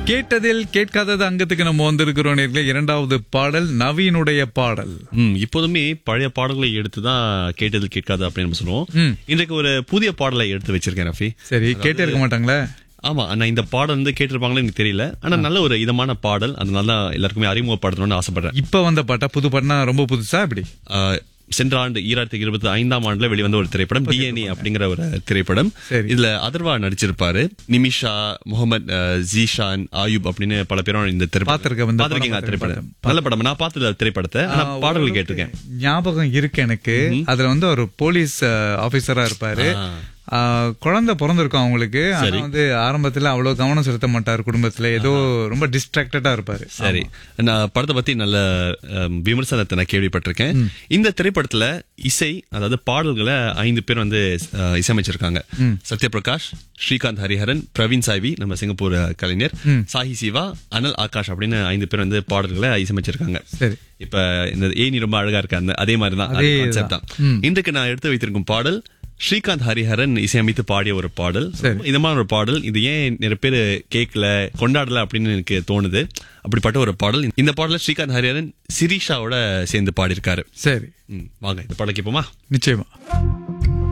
கேட்டதில் கேட்காதது அங்கத்துக்கு நம்ம வந்திருக்கிறோம் நேர்களே இரண்டாவது பாடல் நவீனுடைய பாடல் ம் இப்போதுமே பழைய பாடல்களை எடுத்து தான் கேட்டது கேட்காது அப்படின்னு நம்ம சொல்லுவோம் ம். இன்றைக்கு ஒரு புதிய பாடலை எடுத்து வச்சிருக்கேன் ரஃபி சரி கேட்டே இருக்க மாட்டாங்களே ஆமா நான் இந்த பாடல் வந்து கேட்டிருப்பாங்களே எனக்கு தெரியல ஆனா நல்ல ஒரு இதமான பாடல் அதனால தான் எல்லாருக்குமே அறிமுகப்படுத்தணும்னு ஆசைப்படுறேன் இப்ப வந்த பாட்டா புது பாட்டுனா ரொம்ப புதுசா இப்படி ஆஹ், சென்ற ஆண்டு ஈராயிரத்தி இருபத்தி ஐந்தாம் ஆண்டுல வெளிவந்த ஒரு திரைப்படம் டிஎன்ஏ அப்படிங்கிற ஒரு திரைப்படம் சரி. இதுல அதர்வா நடிச்சிருப்பாரு நிமிஷா முகமது அஹ், ஜீஷான் ஆயுப் அப்படின்னு பல பேரும் இந்த திரைப்படம் பார்த்திருக்கேன், இந்த பார்த்திருக்கீங்க படம் திரைப்படம் நல்ல படம் நான் பார்த்தது திரைப்படத்தை ஆனா பாடல்கள் கேட்டிருக்கேன் ஞாபகம் இருக்கு எனக்கு அதுல வந்து ஒரு போலீஸ் ஆபீசரா இருப்பாரு ஆ, குழந்தை பிறந்திருக்கும் அவங்களுக்கு ஆனா வந்து ஆரம்பத்துல அவ்வளவு கவனம் செலுத்த மாட்டார் குடும்பத்துல ஏதோ ரொம்ப டிஸ்ட்ராக்டடா இருப்பாரு சரி நான் படத்தை பத்தி நல்ல அம், விமர்சனத்தை நான் கேள்விப்பட்டிருக்கேன் இந்த திரைப்படத்துல இசை அதாவது பாடல்களை ஐந்து பேர் வந்து அஹ், இசையமைச்சிருக்காங்க சத்யபிரகாஷ் ஸ்ரீகாந்த் ஹரிஹரன் பிரவீன் சாய்வி நம்ம சிங்கப்பூர் அஹ், கலைஞர் சாஹி சிவா அனல் ஆகாஷ் அப்படின்னு ஐந்து பேர் வந்து பாடல்களை இசையமைச்சிருக்காங்க சரி இப்ப இந்த ஏனி ரொம்ப அழகா இருக்கு அந்த அதே மாதிரி தான் அதே கான்செப்ட் தான் இன்றைக்கு நான் எடுத்து வைத்திருக்கும் பாடல் ஸ்ரீகாந்த் ஹரிஹரன் இசையமைத்து பாடிய ஒரு பாடல் சரி. இதமான ஒரு பாடல் இது ஏன் நிறைய பேர் கேட்கல கொண்டாடல அப்படின்னு எனக்கு தோணுது அப்படிப்பட்ட ஒரு பாடல் இந்த பாடல ஸ்ரீகாந்த் ஹரிஹரன் சிரிஷாவோட சேர்ந்து பாடியிருக்காரு சரி ம், வாங்க இந்த பாடல் கேட்போமா நிச்சயமா